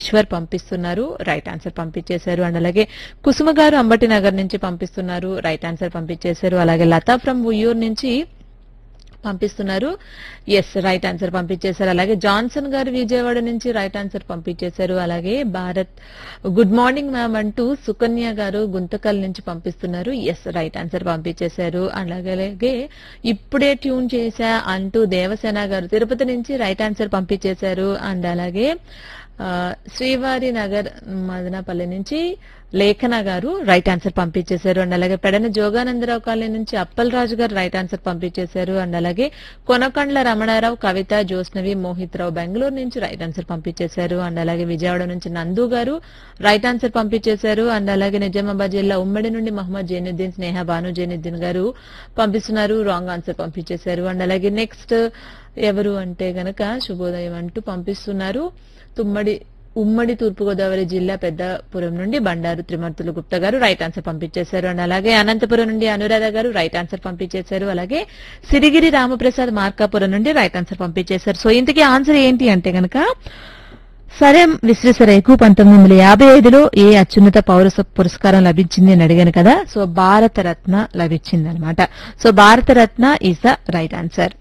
ఈశ్వర్ పంపిస్తున్నారు right answer పంపించేశారు and అలాగే కుసుమ గారు అంబటి నగర్ నుంచి పంపిస్తున్నారు రైట్ ఆన్సర్ పంపించేశారు అలాగే లతా ఫ్రమ్ ఉయ్యూరు నుంచి పంపిస్తున్నారు ఎస్ రైట్ ఆన్సర్ పంపించేశారు అలాగే జాన్సన్ గారు విజయవాడ నుంచి రైట్ ఆన్సర్ పంపించేశారు అలాగే భారత్ గుడ్ మార్నింగ్ మ్యామ్ అంటూ సుకన్య గారు గుంతకల్ నుంచి పంపిస్తున్నారు ఎస్ రైట్ ఆన్సర్ పంపించేశారు అలాగే అలాగే ఇప్పుడే ట్యూన్ చేశా అంటూ దేవసేన గారు తిరుపతి నుంచి రైట్ ఆన్సర్ పంపించేశారు అండ్ అలాగే ఆ, శ్రీవారి నగర్ మదనపల్లి నుంచి లేఖన గారు రైట్ ఆన్సర్ పంపించేశారు అండ్ అలాగే పెడన జోగానందరావు కాలనీ నుంచి అప్పలరాజు గారు రైట్ ఆన్సర్ పంపించేశారు అండ్ అలాగే కొనకండ్ల రమణారావు కవిత జోస్నవి మోహిత్ రావు బెంగళూరు నుంచి రైట్ ఆన్సర్ పంపించేశారు అండ్ అలాగే విజయవాడ నుంచి నందు గారు రైట్ ఆన్సర్ పంపించేశారు అండ్ అలాగే నిజామాబాద్ జిల్లా ఉమ్మడి నుండి మహమ్మద్ జైనుద్దీన్ స్నేహ భాను జైనుద్దీన్ గారు పంపిస్తున్నారు రాంగ్ ఆన్సర్ పంపించేశారు అండ్ అలాగే నెక్స్ట్ ఎవరు అంటే గనక శుభోదయం అంటూ పంపిస్తున్నారు తుమ్మడి ఉమ్మడి తూర్పుగోదావరి జిల్లా పెద్దపురం నుండి బండారు త్రిమూర్తులు గుప్తా గారు రైట్ ఆన్సర్ పంపించేశారు అండ్ అలాగే అనంతపురం నుండి అనురాధ గారు రైట్ ఆన్సర్ పంపించేశారు అలాగే సిరిగిరి రామప్రసాద్ మార్కాపురం నుండి రైట్ ఆన్సర్ పంపించేశారు సో ఇంతకీ ఆన్సర్ ఏంటి అంటే గనక సరే విశ్వేశ్వరయ్యకు పంతొమ్మిది వందల యాభై ఐదులో ఏ అత్యున్నత పౌర పురస్కారం లభించింది అని అడిగాను కదా సో భారతరత్న లభించింది అనమాట so Bharat Ratna is the right answer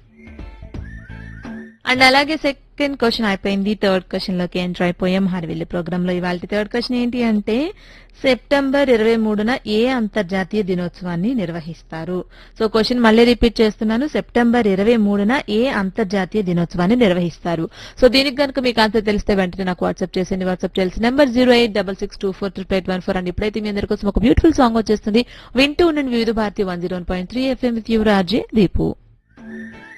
and అలాగే సెకండ్ క్వశ్చన్ అయిపోయింది థర్డ్ క్వశ్చన్ లోకి ఎంటర్ అయిపోయాం హరివిల్లి ప్రోగ్రామ్ లో ఇవాళ థర్డ్ క్వశ్చన్ ఏంటి అంటే సెప్టెంబర్ ఇరవై మూడున ఏ అంతర్జాతీయ దినోత్సవాన్ని నిర్వహిస్తారు సో క్వశ్చన్ మళ్ళీ రిపీట్ చేస్తున్నాను సెప్టెంబర్ ఇరవై మూడున ఏ అంతర్జాతీయ దినోత్సవాన్ని నిర్వహిస్తారు సో దీనికి కనుక మీకు ఆన్సర్ తెలిస్తే వెంటనే నాకు వాట్సాప్ చేసింది వాట్సాప్ చేయాల్సిన number zero eight double six two four triple eight one four and ఇప్పుడైతే మీ అందరి కోసం ఒక బ్యూటిఫుల్ సాంగ్ వచ్చేస్తుంది వింటూ ఉండండి Vividh Bharati one zero point three FM with యువరాజే దీపు